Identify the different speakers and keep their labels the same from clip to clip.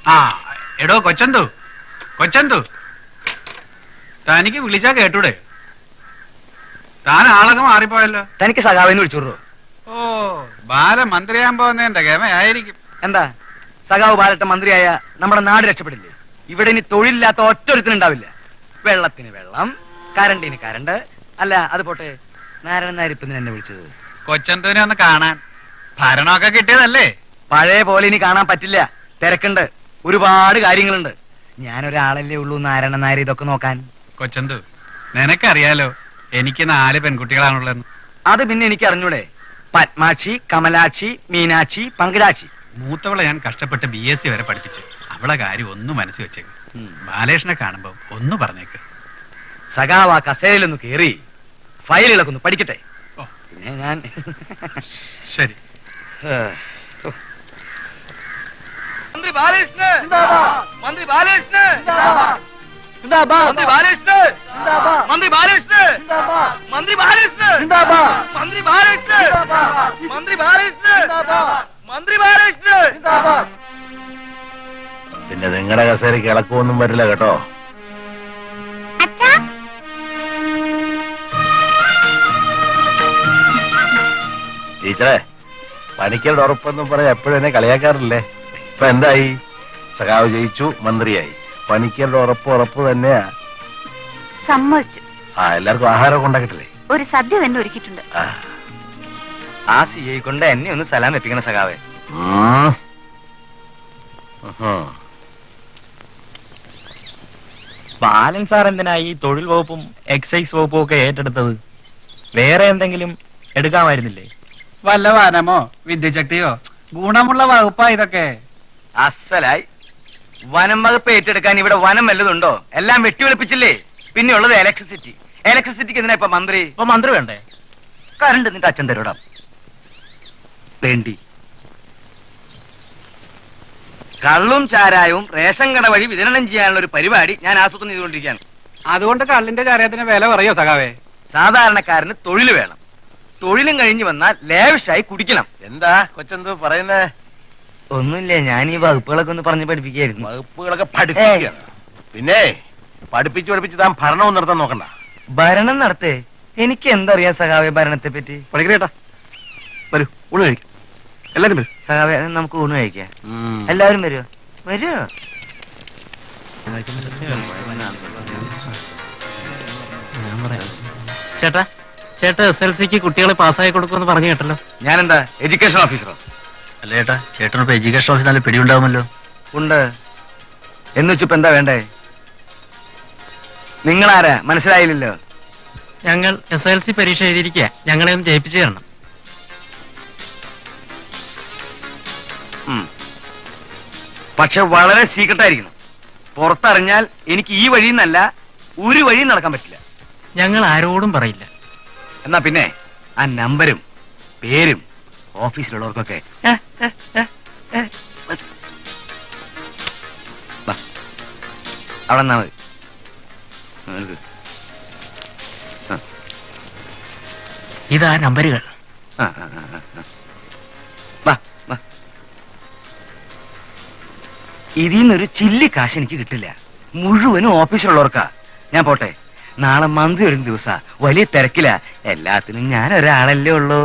Speaker 1: ആ എടോ കൊച്ചന്തു കൊച്ചന്തു തനിക്ക് വിളിച്ചാ കേട്ടൂടെ താൻ ആളൊക്കെ മാറിപ്പോയല്ലോ
Speaker 2: തനിക്ക് സഖാവിനെ വിളിച്ചോളൂ
Speaker 1: ഓ ബാല മന്ത്രിയാൻ പോകുന്നതിന്റെ ഗമയായിരിക്കും
Speaker 2: എന്താ സഖാവ് ബാലട്ട മന്ത്രിയായ നമ്മുടെ നാട് രക്ഷപ്പെടില്ലേ ഇവിടെ ഇനി തൊഴിലില്ലാത്ത ഒറ്റൊരുത്തിനുണ്ടാവില്ല വെള്ളത്തിന് വെള്ളം കരണ്ടിന് കരണ്ട് അല്ല അത് പോട്ടെ നാരായണൻ നായർ ഇപ്പൊ എന്നെ വിളിച്ചത്
Speaker 1: കൊച്ചന്തുവിനെ ഒന്ന് കാണാൻ ഭരണമൊക്കെ കിട്ടിയതല്ലേ
Speaker 2: പഴയ പോലെ ഇനി കാണാൻ പറ്റില്ല തിരക്കുണ്ട് ഒരുപാട് കാര്യങ്ങളുണ്ട് ഞാനൊരാളല്ലേ ഉള്ളൂ നാരായണൻ നായർ ഇതൊക്കെ നോക്കാൻ
Speaker 1: കൊച്ചന്തു നിനക്കറിയാലോ എനിക്ക് നാല് പെൺകുട്ടികളാണുള്ളതെന്ന്
Speaker 2: അത് പിന്നെ എനിക്ക് അറിഞ്ഞൂടെ പത്മാക്ഷി കമലാക്ഷി മീനാക്ഷി പങ്കജാക്ഷി
Speaker 1: മൂത്തവളെ ഞാൻ കഷ്ടപ്പെട്ട് ബി എസ് സി വരെ പഠിപ്പിച്ചു അവളെ കാര്യം ഒന്ന് മനസ്സിൽ വെച്ചേക്ക് ബാലകൃഷ്ണനെ കാണുമ്പോ ഒന്ന് പറഞ്ഞേക്ക്
Speaker 2: സഖാവ് ആ കസേരയിലൊന്ന് കേറി ഫയലുകളൊക്കെ ഒന്ന് പഠിക്കട്ടെ
Speaker 1: ഓ.
Speaker 2: പിന്നെ ഞാൻ
Speaker 1: ശരി
Speaker 2: മന്ത്രി ബാലകൃഷ്ണൻ മന്ത്രി ബാലകൃഷ്ണൻ മന്ത്രി ബാലകൃഷ്ണൻ മന്ത്രി ബാലകൃഷ്ണൻ മന്ത്രി ബാലകൃഷ്ണൻ മന്ത്രി ബാലകൃഷ്ണൻ മന്ത്രി ബാലകൃഷ്ണൻ മന്ത്രി ബാലകൃഷ്ണൻ
Speaker 3: പിന്നെ നിങ്ങളുടെ കസേരയ്ക്ക് ഇളക്കമൊന്നും വരില്ല കേട്ടോ
Speaker 4: അച്ഛാ
Speaker 3: ടീച്ചറെ പണിക്കരുടെ ഉറപ്പെന്നും പറയാൻ എപ്പോഴും എന്നെ കളിയാക്കാറില്ലേ ഇപ്പൊ എന്തായി സഖാവ് ജയിച്ചു മന്ത്രിയായി പണിക്കരുടെ ഉറപ്പ് ഉറപ്പ് തന്നെയാ
Speaker 4: സമ്മതിച്ചു
Speaker 3: ആ എല്ലാവർക്കും ആഹാരം ഉണ്ടാക്കിട്ടില്ലേ
Speaker 4: ഒരു സദ്യ തന്നെ ഒരുക്കിയിട്ടുണ്ട്
Speaker 3: ആ
Speaker 2: ആ സി ഐ കൊണ്ട് എന്നെ ഒന്ന് സലാം എത്തിക്കണം സഖാവേ
Speaker 3: ഉം. ഉഹും.
Speaker 5: ബാലൻ സാർ എന്തിനാ ഈ തൊഴിൽ വകുപ്പും എക്സൈസ് വകുപ്പും ഒക്കെ ഏറ്റെടുത്തത് വേറെ എന്തെങ്കിലും എടുക്കാമായിരുന്നില്ലേ
Speaker 1: വല്ല വനമോ വിദ്യശക്തിയോ ഗുണമുള്ള വകുപ്പാ ഇതൊക്കെ
Speaker 2: അസലായി വനം വകുപ്പ് ഏറ്റെടുക്കാൻ ഇവിടെ വനം വല്ലതുണ്ടോ എല്ലാം വെട്ടിവെളുപ്പിച്ചില്ലേ പിന്നെ ഉള്ളത് ഇലക്ട്രിസിറ്റി ഇലക്ട്രിസിറ്റിക്ക് എന്തിനാ ഇപ്പൊ മന്ത്രി
Speaker 5: ഇപ്പൊ മന്ത്രി വേണ്ടേ
Speaker 2: കറണ്ട് നിന്റെ അച്ഛൻ തരോടാ വേണ്ടി കള്ളും ചാരായവും റേഷൻ കട വഴി വിതരണം ചെയ്യാനുള്ള ഒരു പരിപാടി ഞാൻ ആസൂത്രണം ചെയ്തുകൊണ്ടിരിക്കുകയാണ്
Speaker 1: അതുകൊണ്ട് കള്ളിന്റെ ചാരത്തിന് വില പറയോ സഖാവേ
Speaker 2: സാധാരണക്കാരന് തൊഴിൽ വേണം തൊഴിലും കഴിഞ്ഞു വന്നാൽ ലേവിഷായി കുടിക്കണം
Speaker 3: എന്താ കൊച്ചെന്തോ പറയുന്നേ
Speaker 2: ഒന്നുമില്ല ഞാൻ ഈ വകുപ്പുകളൊക്കെ ഒന്ന് പറഞ്ഞ് പഠിപ്പിക്കായിരുന്നു
Speaker 3: വകുപ്പുകളൊക്കെ പഠിപ്പിക്കുകയാണ് പിന്നെ പഠിപ്പിച്ച് പഠിപ്പിച്ച് താൻ ഭരണവും നിർത്താൻ നോക്കണ്ട
Speaker 2: ഭരണം നടത്തേ എനിക്ക് എന്തറിയാം സഖാവെ ഭരണത്തെ പറ്റി
Speaker 3: പഠിക്കണേട്ടാ വരൂ ഊണ് കഴിക്കും എല്ലാരും വരും
Speaker 2: സഖാവെ നമുക്ക് ഊണ് കഴിക്കാം
Speaker 3: ഉം.
Speaker 2: എല്ലാവരും വരുമോ വരുമോ
Speaker 5: ചേട്ടാ ചേട്ടാ എസ് എൽ സിക്ക് കുട്ടികളെ പാസ്സായി കൊടുക്കുമെന്ന് പറഞ്ഞു കേട്ടല്ലോ
Speaker 2: ഞാനെന്താ എഡ്യൂക്കേഷൻ ഓഫീസറോ
Speaker 5: അല്ല ചേട്ടാ ചേട്ടനിപ്പോ എഡ്യൂക്കേഷൻ ഓഫീസ് നല്ല പിടിയുണ്ടാവുമല്ലോ
Speaker 2: ഉണ്ട് എന്ന് വെച്ചിപ്പോ എന്താ വേണ്ടേ നിങ്ങളാരാ മനസ്സിലായില്ലല്ലോ
Speaker 5: ഞങ്ങൾ എസ് എൽ സി പരീക്ഷ എഴുതിയിരിക്കുക ഞങ്ങളെ ഒന്ന് ജയിപ്പിച്ചു തരണം
Speaker 2: ഉം. പക്ഷെ വളരെ സീക്രട്ട് ആയിരിക്കണം പുറത്തറിഞ്ഞാൽ എനിക്ക് ഈ വഴിയിൽ നിന്നല്ല ഒരു വഴിയും നടക്കാൻ പറ്റില്ല
Speaker 5: ഞങ്ങൾ ആരോടും പറയില്ല
Speaker 2: എന്നാ പിന്നെ ആ നമ്പരും പേരും ഓഫീസിലുള്ളവർക്കൊക്കെ ഏ, ഏ, ഏ, ഏ. വാ. അവിടെ നിന്നാ മതി ആ, എടുക്ക്.
Speaker 5: ഇതാ നമ്പരുകൾ
Speaker 2: ആ, ആ, ആ, ആ, ആ. വാ, വാ. ഇതിൽ നിന്നൊരു ചില്ലി കാശ് എനിക്ക് കിട്ടില്ല മുഴുവനും ഓഫീസിലുള്ളവർക്കാ ഞാൻ പോട്ടെ നാളെ മന്ത്രി വരുന്ന ദിവസ വലിയ തിരക്കില എല്ലാത്തിനും ഞാൻ ഒരാളല്ലേ ഉള്ളൂ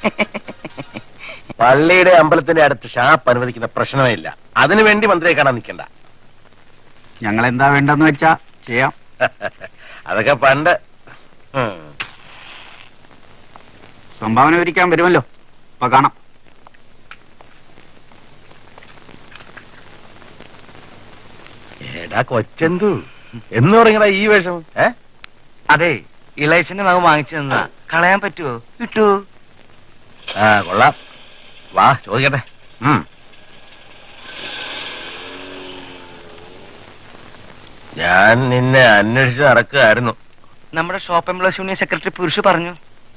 Speaker 3: പള്ളിയുടെ അമ്പലത്തിന്റെ അടുത്ത് ഷാപ്പ് അനുവദിക്കുന്ന പ്രശ്നമേ ഇല്ല അതിനു വേണ്ടി മന്ത്രിയെ കാണാൻ നിൽക്കണ്ട
Speaker 1: ഞങ്ങൾ എന്താ വേണ്ടെന്ന് വെച്ചാ ചെയ്യാം
Speaker 3: അതൊക്കെ പണ്ട് ഉം.
Speaker 1: സംഭാവന ഒരിക്കാൻ വരുമല്ലോ അപ്പൊ കാണാം
Speaker 3: എടാ കൊച്ചെന്തു എന്ന് പറയുന്നടാ ഈ വേഷം ഏ
Speaker 2: അതെ ഇളയച്ചന്റെ മകൻ വാങ്ങിച്ചു തന്നാ കളയാൻ പറ്റുമോ കിട്ടൂ
Speaker 3: ആ കൊള്ളാം വാ ചോദിക്കട്ടെ ഉം. ഞാൻ നിന്നെ അന്വേഷിച്ച് നടക്കുകയായിരുന്നു
Speaker 2: നമ്മുടെ shop employees union secretary Purush പറഞ്ഞു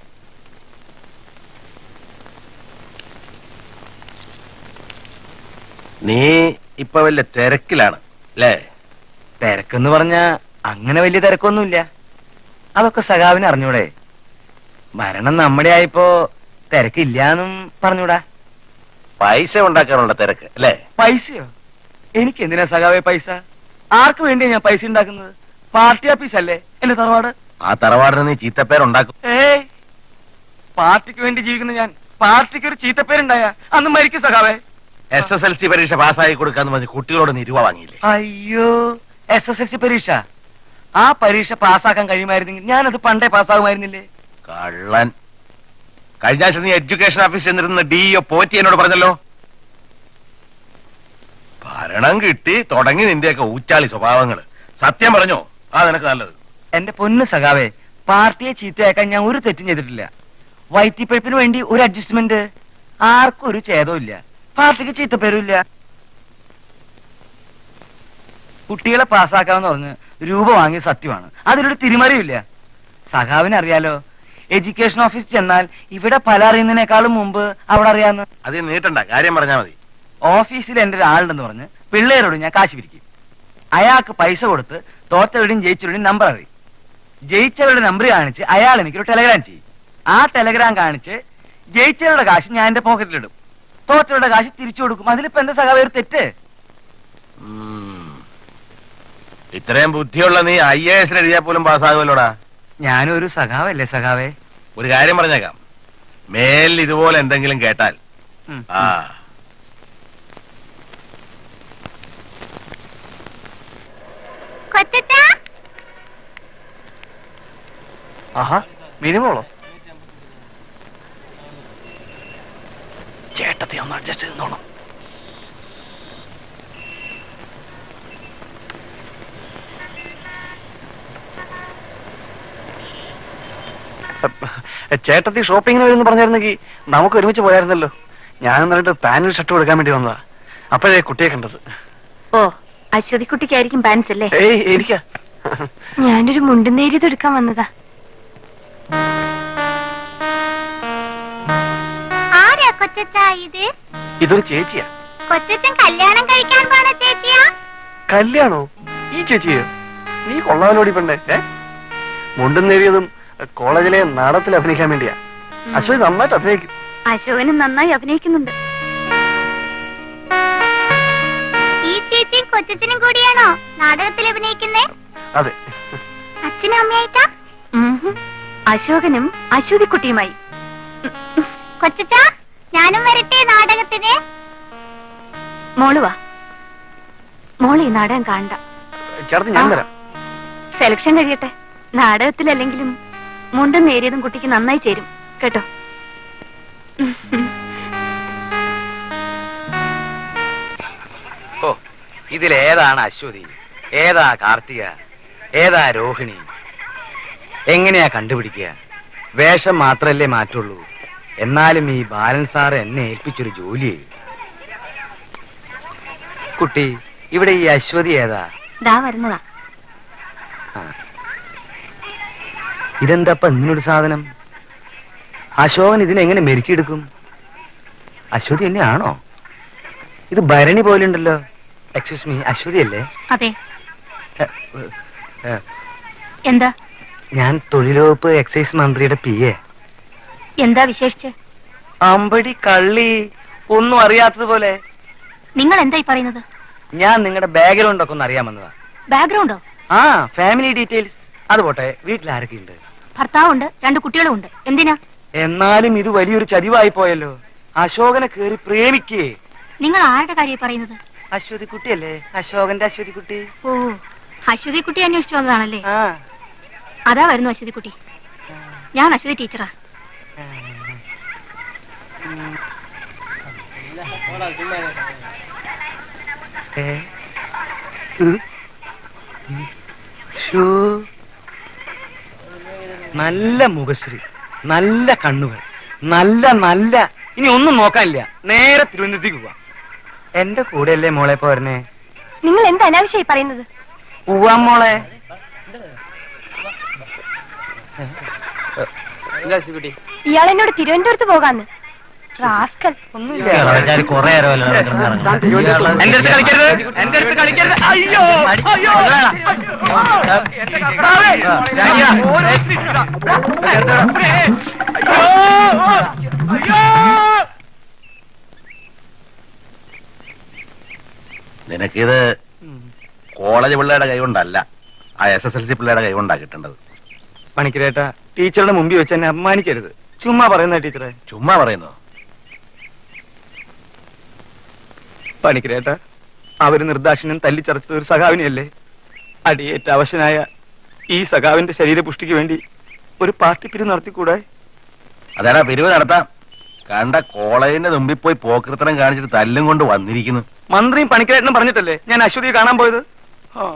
Speaker 3: നീ ഇപ്പൊ വലിയ തിരക്കിലാണ് അല്ലേ
Speaker 2: തിരക്കെന്ന് പറഞ്ഞ അങ്ങനെ വലിയ തിരക്കൊന്നുമില്ല അതൊക്കെ സഖാവിന് അറിഞ്ഞൂടെ ഭരണം നമ്മുടെ ആയിപ്പോ തിരക്കില്ലാന്നും പറഞ്ഞൂടാ
Speaker 3: പൈസ ഉണ്ടാക്കാനുള്ള തിരക്ക് അല്ലേ
Speaker 2: പൈസയോ എനിക്ക് എന്തിനാ സഖാവേ പൈസ ആർക്ക് വേണ്ടിയാ ഞാൻ പൈസ ഉണ്ടാക്കുന്നത് പാർട്ടി ഓഫീസ് അല്ലേ എന്റെ തറവാട്
Speaker 3: ആ തറവാടിന് നീ ചീത്തപ്പേരുണ്ടാക്കും
Speaker 2: ഏയ് പാർട്ടിക്ക് വേണ്ടി ജീവിക്കുന്ന ഞാൻ പാർട്ടിക്ക് ഒരു ചീത്തപ്പേരുണ്ടായ അന്ന് മരിക്കും സഖാവേ
Speaker 3: എസ് എസ് എൽ സി പരീക്ഷ പാസ്സാക്കി കൊടുക്കാന്ന് പറഞ്ഞ് കുട്ടികളോട് നീ രൂപ വാങ്ങിയില്ലേ
Speaker 2: അയ്യോ എസ് എസ് എൽ സി പരീക്ഷ ആ പരീക്ഷ പാസ്സാക്കാൻ കഴിയുമായിരുന്നെങ്കിൽ ഞാനത് പണ്ടേ പാസ്സാകുമായിരുന്നില്ലേ
Speaker 3: കള്ളൻ കഴിഞ്ഞ ആഴ്ച നീ എഡ്യൂക്കേഷൻ ഓഫീസിൽ ചെന്നിരുന്ന ഡി ഒ പോറ്റി എന്നോട് പറഞ്ഞല്ലോ ഭരണം കിട്ടി തുടങ്ങി നിന്റെയൊക്കെ ഊച്ചാളി സ്വഭാവങ്ങള് സത്യം പറഞ്ഞോ ആ നിനക്ക് നല്ലത്
Speaker 2: എന്റെ പൊന്ന് സഖാവേ പാർട്ടിയെ ചീത്തയാക്കാൻ ഞാൻ ഒരു തെറ്റും ചെയ്തിട്ടില്ല വൈറ്റിപ്പഴുപ്പിന് വേണ്ടി ഒരു അഡ്ജസ്റ്റ്മെന്റ് ആർക്കും ഒരു ഛേദവും ഇല്ല പാർട്ടിക്ക് ചീത്തപ്പേരും ഇല്ല കുട്ടികളെ പാസ്സാക്കാമെന്ന് പറഞ്ഞ് രൂപ വാങ്ങിയ സത്യമാണ് അതിലൊരു തിരിമറിയില്ല സഖാവിന് അറിയാലോ എഡ്യൂക്കേഷൻ ഓഫീസിൽ ചെന്നാൽ ഇവിടെ പല അറിയുന്നതിനേക്കാളും മുമ്പ് അവിടെ അറിയാന്ന്
Speaker 3: അത് നീട്ടണ്ട കാര്യം പറഞ്ഞാ മതി
Speaker 2: ഓഫീസിൽ എന്റെ ഒരാളുണ്ടെന്ന് പറഞ്ഞ് പിള്ളേരോട് ഞാൻ കാശ് പിരിക്കും അയാൾക്ക് പൈസ കൊടുത്ത് തോറ്റവരുടെയും ജയിച്ചവരുടെയും നമ്പർ അറിയും ജയിച്ചവരുടെ നമ്പർ കാണിച്ച് അയാൾ എനിക്കൊരു ടെലഗ്രാം ചെയ്യും ആ ടെലഗ്രാം കാണിച്ച് ജയിച്ചവരുടെ കാശ് ഞാൻ എന്റെ പോക്കറ്റിലിടും തോറ്റവരുടെ കാശ് തിരിച്ചു കൊടുക്കും അതിലിപ്പോ എന്താ സഖാവ് ഒരു തെറ്റ്
Speaker 3: ഉം. ഇത്രയും ബുദ്ധിയുള്ള നീ ഐ എ എസിന് എഴുതിയാൽ പോലും പാസ്സാകുമല്ലോടാ
Speaker 2: ഞാനൊരു സഖാവല്ലേ സഖാവേ
Speaker 3: ഒരു കാര്യം പറഞ്ഞേക്കാം മേലിൽ ഇതുപോലെ എന്തെങ്കിലും കേട്ടാൽ
Speaker 2: ഉം.
Speaker 3: ആ
Speaker 4: കൊച്ചച്ചാ
Speaker 2: ആഹാ മിനിമോളോ ചേട്ടത്തെ ഒന്ന് അഡ്ജസ്റ്റ് ചെയ്തോണം
Speaker 6: ചേട്ടത്തി ഷോപ്പിങ്ങിന് വരുമെന്ന് പറഞ്ഞായിരുന്നെങ്കിൽ നമുക്ക് ഒരുമിച്ച് പോയായിരുന്നല്ലോ ഞാൻ എന്നിട്ട് പാനൽ ഷർട്ട് കൊടുക്കാൻ വേണ്ടി വന്നതാ അപ്പോഴേ കുട്ടിയെ കണ്ടത്
Speaker 4: ഓ അശ്വതിക്കുട്ടിക്കായിരിക്കും പാൻസ് അല്ലേ
Speaker 6: ഏയ് എനിക്കാ
Speaker 4: ഞാനൊരു മുണ്ടുന്നേരിയത് എടുക്കാൻ വന്നതാ ആരാ കൊച്ചച്ചാ ഇത്
Speaker 6: ഇതൊരു ചേച്ചിയാ
Speaker 4: കൊച്ചച്ചൻ കല്യാണം കഴിക്കാൻ പോണ ചേച്ചിയാ
Speaker 6: കല്യാണോ ഈ ചേച്ചിയോ നീ കൊള്ളാമല്ലോടി പെണ്ണെ ഏ മുണ്ടും നേരിയതും കോളേജിലെ നാടകത്തിൽ അഭിനയിക്കാൻ വേണ്ടിയാ അശ്വതി നന്നായിട്ട് അഭിനയിക്കും
Speaker 4: അശോകനും നന്നായി അഭിനയിക്കുന്നുണ്ട് ഈ ചേച്ചിയും കൊച്ചച്ചനും കൂടിയാണോ നാടകത്തിൽ അഭിനയിക്കുന്നേ
Speaker 6: അതെ
Speaker 4: അച്ഛനും അമ്മയായിട്ടാ അശോകനും അശ്വതിക്കുട്ടിയുമായി കൊച്ചച്ച ഞാനും വരട്ടെ നാടകത്തിന് മോള് വാ മോള് ഈ നാടകം കാണണ്ട
Speaker 6: ചേർത്ത് ഞാൻ
Speaker 4: ആ.
Speaker 6: വരാം
Speaker 4: സെലക്ഷൻ കഴിയട്ടെ നാടകത്തിലല്ലെങ്കിലും മുണ്ടും നേരിയതും കുട്ടിക്ക് നന്നായി ചേരും കേട്ടോ
Speaker 2: ഓ ഇതിലേതാണ് അശ്വതി ഏതാ കാർത്തിക ഏതാ രോഹിണി എങ്ങനെയാ കണ്ടുപിടിക്കുക വേഷം മാത്രല്ലേ മാറ്റുള്ളൂ എന്നാലും ഈ ബാലൻ സാറ് എന്നെ ഏൽപ്പിച്ചൊരു ജോലി കുട്ടി ഇവിടെ ഈ അശ്വതി ഏതാ
Speaker 4: ദാ വരുന്നതാ
Speaker 2: ഇതെന്താപ്പ ഇങ്ങനൊരു സാധനം അശോകൻ ഇതിനെങ്ങനെ മെരുക്കിയെടുക്കും അശ്വതി തന്നെയാണോ ഇത് ഭരണി പോലെ ഉണ്ടല്ലോ എക്സ്ക്യൂസ് മീ അശ്വതി അല്ലേ
Speaker 4: അതെ
Speaker 2: എ, എ,
Speaker 4: എന്താ
Speaker 2: ഞാൻ തൊഴിലുവകുപ്പ് എക്സൈസ് മന്ത്രിയുടെ പി എ
Speaker 4: എന്താ വിശേഷിച്ച്
Speaker 2: അമ്പടി കള്ളി ഒന്നും അറിയാത്തതുപോലെ
Speaker 4: നിങ്ങൾ എന്തായി പറയുന്നത്
Speaker 2: ഞാൻ നിങ്ങളുടെ ബാക്ക്ഗ്രൗണ്ട് ഒക്കെ ഒന്ന് അറിയാൻ വന്നതാ
Speaker 4: ബാക്ക്ഗ്രൗണ്ടോ
Speaker 2: ആ ഫാമിലി ഡീറ്റെയിൽസ് അത് പോട്ടെ വീട്ടിൽ ആരൊക്കെയുണ്ട്
Speaker 4: ഭർത്താവുണ്ട് രണ്ട് കുട്ടികളും ഉണ്ട് എന്തിനാ
Speaker 2: എന്നാലും ഇത് വലിയൊരു ചതിവായി പോയല്ലോ അശോകനെ കേറി പ്രേമിക്കേ
Speaker 4: നിങ്ങൾ ആരുടെ കാര്യം പറയുന്നത്
Speaker 2: അശ്വതി കുട്ടിയല്ലേ അശോകന്റെ അശ്വതി കുട്ടി
Speaker 4: ഓ അശ്വതി കുട്ടി അന്വേഷിച്ചു വന്നതാണല്ലേ
Speaker 2: ആ
Speaker 4: അതാ വരുന്നു അശ്വതി കുട്ടി ഞാൻ അശ്വതി ടീച്ചറാ
Speaker 2: ഏ? ഉം. ശ്ശോ. നല്ല മുഖശ്രീ നല്ല കണ്ണുകൾ നല്ല നല്ല ഇനി ഒന്നും നോക്കാനില്ല നേരെ തിരുവനന്തപുരത്തേക്ക് പോവാ എന്റെ കൂടെയല്ലേ മോളെ പോരണേ
Speaker 4: നിങ്ങൾ എന്താ അനാവശ്യമായി പറയുന്നത്
Speaker 2: പോവാം മോളെ
Speaker 4: ഇയാൾ എന്നോട് തിരുവനന്തപുരത്ത് പോകാന്ന് റാസ്കൽ
Speaker 2: എന്റെ അടുത്ത് കളിക്കരുത് എന്റെ അടുത്ത് കളിക്കരുത് അയ്യോ അയ്യോ എന്റെ കർത്താവേ. അയ്യോ
Speaker 3: നിനക്കിത് കോളേജ് പിള്ളേരുടെ കൈ കൊണ്ടല്ല ആ എസ് എസ് എൽ സി പിള്ളേരുടെ കൈ കൊണ്ടാ കിട്ടേണ്ടത്
Speaker 2: പണിക്കരേട്ട ടീച്ചറുടെ മുമ്പിൽ വെച്ച് എന്നെ അപമാനിക്കരുത് ചുമ്മാ പറയുന്ന ടീച്ചറെ
Speaker 3: ചുമ്മാ പറയുന്നു
Speaker 2: പണിക്കരേട്ട അവര് നിർദാക്ഷിണ്യം തല്ലിച്ചറച്ചത് ഒരു സഖാവിനെയല്ലേ അടിയേറ്റ അവശനായ ഈ സഖാവിന്റെ ശരീരപുഷ്ടിക്ക് വേണ്ടി ഒരു പാർട്ടി പിരിവ് നടത്തിക്കൂടെ
Speaker 3: അതേടാ പിരിവ് നടത്താം കണ്ട കോളേജിന്റെ മുമ്പിൽ പോയി പോക്കൃത്തനം കാണിച്ചിട്ട് തല്ലും കൊണ്ട് വന്നിരിക്കുന്നു
Speaker 2: മന്ത്രിയും പണിക്കരേട്ടനും പറഞ്ഞിട്ടല്ലേ ഞാൻ അശ്വതിയെ കാണാൻ പോയത് ആ.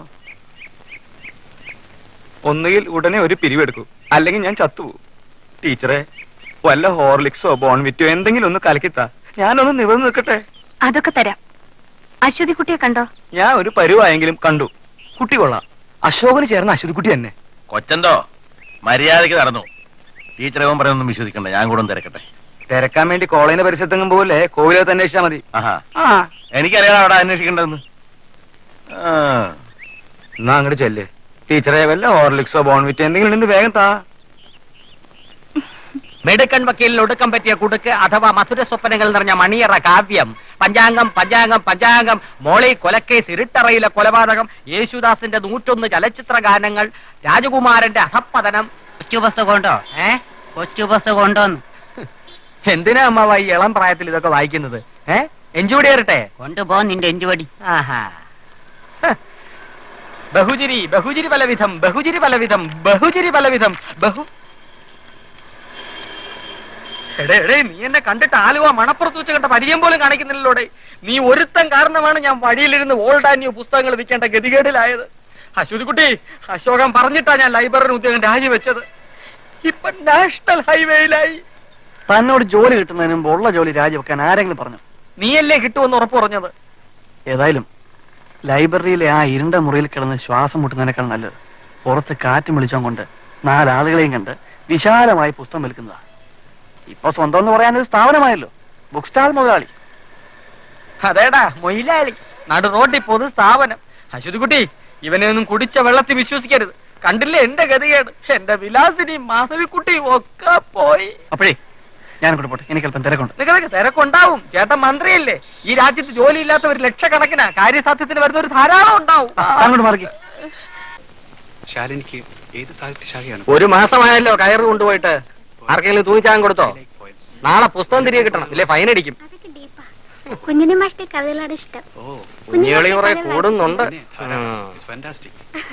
Speaker 2: ഒന്നുകിൽ ഉടനെ ഒരു പിരിവെടുക്കൂ അല്ലെങ്കിൽ ഞാൻ ചത്തുപോകും ടീച്ചറെ വല്ല ഹോർലിക്സോ ബോൺവിറ്റോ എന്തെങ്കിലും ഒന്ന് കലക്കിത്താ ഞാനൊന്ന് നിവർന്ന് നിൽക്കട്ടെ
Speaker 4: അതൊക്കെ തരാം അശ്വതി കുട്ടിയെ കണ്ടോ
Speaker 2: ഞാൻ ഒരു പരുവായെങ്കിലും കണ്ടു കുട്ടി കൊള്ളാം അശോകന് ചേർന്ന അശ്വതി കുട്ടി തന്നെ
Speaker 3: കൊച്ചന്തോ മര്യാദയ്ക്ക് നടന്നു ടീച്ചറെ ഓൻ പറയുന്നൊന്നും വിശ്വസിക്കണ്ട ഞാൻ കൂടെ ഒന്ന് തിരക്കട്ടെ
Speaker 2: തിരക്കാൻ വേണ്ടി കോളേജിന്റെ പരിസരത്തെങ്ങും പോലെ കോവിലകത്ത് അന്വേഷിച്ചാൽ മതി
Speaker 3: ആഹാ
Speaker 2: ആ
Speaker 3: എനിക്കറിയാം അവിടെ അന്വേഷിക്കേണ്ടതെന്ന് ആ
Speaker 2: എന്നാ അങ്ങോട്ട് ചെല്ലേ ടീച്ചറെ വല്ല ഹോർലിക്സോ ബോൺവിറ്റോ എന്തെങ്കിലും ഉണ്ടെങ്കിൽ വേഗം താ
Speaker 7: മെടുക്കൻ വക്കീലിന് ഒടുക്കം പറ്റിയ കുടുക്ക് അഥവാ മധുര സ്വപ്നങ്ങൾ നിറഞ്ഞ മണിയറ കാവ്യം പഞ്ചാംഗം പഞ്ചാംഗം പഞ്ചാംഗം മോളി കൊലക്കേസ് ഇരുട്ടറയിലെ കൊലപാതകം യേശുദാസിന്റെ നൂറ്റൊന്ന് ചലച്ചിത്ര ഗാനങ്ങൾ രാജകുമാരന്റെ അധപ്പതനം
Speaker 8: കൊച്ചു പുസ്തകം ഉണ്ടോ ഏ കൊച്ചു പുസ്തകം ഉണ്ടോന്ന്
Speaker 7: എന്തിനാ അമ്മാവ ഈ ഇളം പ്രായത്തിൽ ഇതൊക്കെ വായിക്കുന്നത് ഏ എഞ്ചൂടി കയറട്ടെ
Speaker 8: കൊണ്ടുപോ നിന്റെ എഞ്ചുവടി
Speaker 7: ആഹാ ഹ. ബഹുജിരി ബഹുജിരി പലവിധം ബഹുജിരി പലവിധം ബഹുജിരി പലവിധം ബഹു എടേ എടേ നീ എന്നെ കണ്ടിട്ട് ആലുവ മണപ്പുറത്ത് വെച്ച് കണ്ട പരിചയം പോലും കാണിക്കുന്നില്ലല്ലോടെ നീ ഒരുത്തൻ കാരണമാണ് ഞാൻ വഴിയിലിരുന്ന് ഓൾഡ് ആൻഡ് ന്യൂ പുസ്തകങ്ങൾ വിൽക്കേണ്ട ഗതികേടിലായത് അശ്വതിക്കുട്ടി അശോകൻ പറഞ്ഞിട്ടാ ഞാൻ ലൈബ്രറി ഉദ്യോഗം രാജിവെച്ചത് ഇപ്പൊ നാഷണൽ ഹൈവേയിലായി
Speaker 6: തന്നോട് ജോലി കിട്ടുന്നതിന് മുമ്പ് ഉള്ള ജോലി രാജിവെക്കാൻ ആരെങ്കിലും പറഞ്ഞു
Speaker 7: നീയല്ലേ കിട്ടുമെന്ന് ഉറപ്പ് പറഞ്ഞത്
Speaker 6: ഏതായാലും ലൈബ്രറിയിലെ ആ ഇരുണ്ട മുറിയിൽ കിടന്ന് ശ്വാസം മുട്ടുന്നതിനേക്കാൾ നല്ലത് പുറത്ത് കാറ്റും വെളിച്ചം കൊണ്ട് നാലാളുകളെയും കണ്ട് വിശാലമായി പുസ്തകം വിൽക്കുന്നതാ ഇപ്പൊ സ്വന്തം എന്ന് പറയാൻ ഒരു സ്ഥാപനമായല്ലോ ബുക്ക് സ്റ്റാൾ മുതലാളി
Speaker 7: അതേടാ മൊയിലാളി നടു റോഡിൽ പൊതു സ്ഥാപനം അശ്വതിക്കുട്ടി ഇവനെ ഒന്നും കുടിച്ച വെള്ളത്തിൽ വിശ്വസിക്കരുത് കണ്ടില്ലേ എന്റെ ഗതികേട് എന്റെ വിലാസിനിയും മാധവിക്കുട്ടിയും ഒക്കെ പോയി
Speaker 6: അപ്പോഴേ ഞാൻ കൂടെ പോട്ടെ എനിക്ക് അല്പം തിരക്കുണ്ട്
Speaker 7: നിങ്ങളൊക്കെ തിരക്കുണ്ടാവും ചേട്ടൻ മന്ത്രിയല്ലേ ഈ രാജ്യത്ത് ജോലി ഇല്ലാത്തവർ ലക്ഷക്കണക്കിനാ കാര്യസാധ്യത്തിന് വരുന്ന ഒരു ധാരാളം ഉണ്ടാവും
Speaker 6: അങ്ങോട്ട് മാറി
Speaker 1: ശാലിനിക്ക് ഏത് സാഹിത്യശാഖയാണ്
Speaker 7: ഒരു മാസമായല്ലോ കയറ് കൊണ്ടുപോയിട്ട് ആർക്കെങ്കിലും തൂങ്ങിച്ചാൻ കൊടുത്തോ നാളെ പുസ്തകം തിരികെ കിട്ടണം ഇല്ലേ ഫൈൻ അടിക്കും
Speaker 9: അതൊക്കെ ഡീപ്പാ കുഞ്ഞിനെ മാഷ്ടേ കഥകളാണ് ഇഷ്ടം
Speaker 1: ഓ
Speaker 7: കുഞ്ഞുകളി കുറെ കൂടുന്നുണ്ട്
Speaker 1: പിന്നെ ധാരാളം. It's fantastic.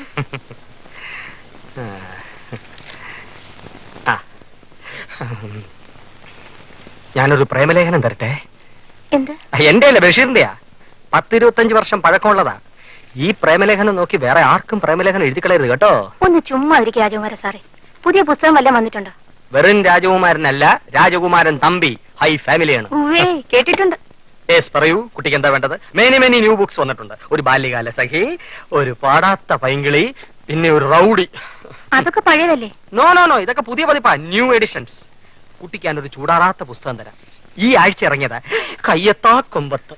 Speaker 7: ആ. ഞാനൊരു പ്രേമലേഖനം തരട്ടെ
Speaker 9: എന്ത്
Speaker 7: എന്റെ അല്ല ബഷീറിന്റെയാ പത്തിരുപത്തഞ്ച് വർഷം പഴക്കമുള്ളതാ ഈ പ്രേമലേഖനം നോക്കി വേറെ ആർക്കും പ്രേമലേഖനം എഴുതി കളയരുത് കേട്ടോ
Speaker 4: ഒന്ന് ചുമ്മാ ഇരിക്കും രാജകുമാര സാറേ പുതിയ പുസ്തകം വല്ലതും വന്നിട്ടുണ്ടോ
Speaker 7: വെറും രാജകുമാരനല്ല രാജകുമാരൻ തമ്പി ഹൈ ഫാമിലിയാണ്
Speaker 4: ഉവ്വേ കേട്ടിട്ടുണ്ട്
Speaker 7: യെസ് പറയൂ കുട്ടിക്ക് എന്താ വേണ്ടത് മെനി മെനി ന്യൂ ബുക്സ് വന്നിട്ടുണ്ട് ഒരു ബാല്യകാല സഖി ഒരു പാടാത്ത പൈങ്കിളി പിന്നെ ഒരു റൗഡി
Speaker 4: അതൊക്കെ പഴയതല്ലേ
Speaker 7: നോ നോ നോ ഇതൊക്കെ പുതിയ പതിപ്പാ ന്യൂ എഡിഷൻസ് കുട്ടിക്ക് ഞാനൊരു ചൂടാറാത്ത പുസ്തകം തരാം ഈ ആഴ്ച ഇറങ്ങിയതാ കയ്യത്താ കൊമ്പത്ത്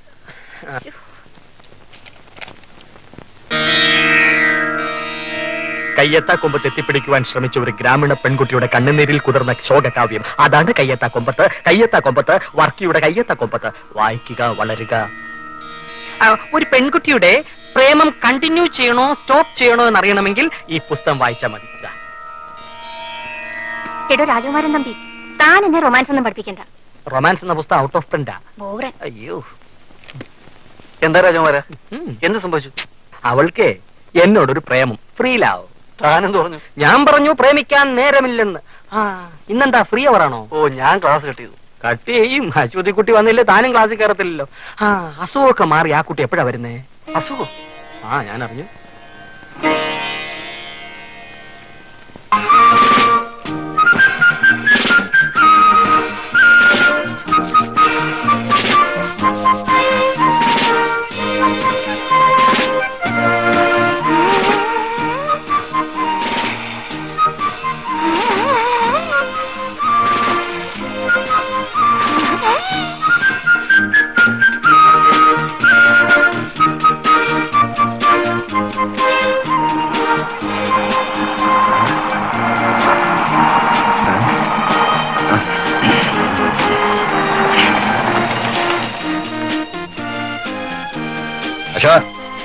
Speaker 7: കയ്യത്താ കൊമ്പത്ത് എത്തിപ്പിടിക്കുവാൻ ശ്രമിച്ച ഒരു ഗ്രാമീണ പെൺകുട്ടിയുടെ കണ്ണുനീരിൽ കുതിർന്ന ശോകകാവ്യം അതാണ് കയ്യത്താ കൊമ്പത്ത് കയ്യത്താ കൊമ്പത്ത് വർക്കിയുടെ കയ്യത്താ കൊമ്പത്ത് വായിക്കുക വളരുക ആ, ഒരു പെൺകുട്ടിയുടെ പ്രേമം കണ്ടിന്യൂ ചെയ്യണോ സ്റ്റോപ്പ് ചെയ്യണോ എന്ന് അറിയണമെങ്കിൽ ഈ പുസ്തകം വായിച്ചാൽ മതി ദാ.
Speaker 4: എടോ രാജകുമാരൻ തമ്പി താൻ എന്നെ റൊമാൻസ് ഒന്നും പഠിപ്പിക്കണ്ട
Speaker 7: റൊമാൻസ് എന്ന പുസ്തകം ഔട്ട് ഓഫ് പ്രിന്റാ
Speaker 4: ബോറൻ
Speaker 7: അയ്യോ
Speaker 6: എന്താ രാജകുമാര
Speaker 7: ഉം.
Speaker 6: എന്ത് സംഭവിച്ചു
Speaker 7: അവൾക്ക് എന്നോടൊരു പ്രേമം ഫ്രീ ലാവ്
Speaker 6: താനെന്ത് പറഞ്ഞു
Speaker 7: ഞാൻ പറഞ്ഞു പ്രേമിക്കാൻ നേരമില്ലെന്ന് ആ ഇന്നെന്താ ഫ്രീ അവർ ആണോ
Speaker 6: ഓ ഞാൻ ക്ലാസ് കട്ട് ചെയ്തു
Speaker 7: കട്ട് ചെയ്യും അശ്വതി കുട്ടി വന്നില്ലേ താനും ക്ലാസ്സിൽ കയറത്തില്ലല്ലോ ആ അസുഖമൊക്കെ മാറി ആ കുട്ടി എപ്പോഴാ വരുന്നേ
Speaker 6: അസുഖം
Speaker 7: ആ ഞാൻ അറിഞ്ഞു
Speaker 3: അശോക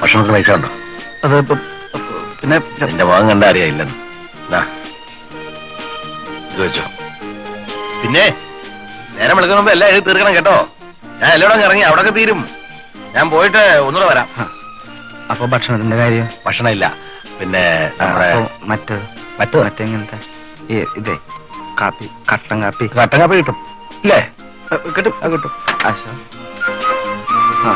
Speaker 3: ഭക്ഷണത്തിന് പൈസ ഉണ്ടോ
Speaker 6: അത് ഇപ്പൊ- പിന്നെ
Speaker 3: നിന്റെ മുഖം കണ്ട അറിയായില്ലെന്ന് ദാ, ഇത് വെച്ചോ പിന്നെ നേരം വിളിക്കുന്ന മുമ്പ് എല്ലാം എഴുതി തീർക്കണം കേട്ടോ ഞാൻ എല്ലായിടം ഇറങ്ങി അവിടെ തീരും ഞാൻ പോയിട്ട് ഒന്നുകൂടെ വരാം
Speaker 2: അപ്പൊ ഭക്ഷണത്തിന്റെ കാര്യം
Speaker 3: ഭക്ഷണം ഇല്ല പിന്നെ നമ്മുടെ
Speaker 2: അപ്പൊ മറ്റ്
Speaker 3: മറ്റു
Speaker 2: മറ്റെങ്ങനത്തെ ഈ ഇതേ കാപ്പി കട്ടൻ കാപ്പി
Speaker 3: കട്ടൻ കാപ്പി കിട്ടും ഇല്ലേ
Speaker 2: കിട്ടും അത് കിട്ടും ആശ ആ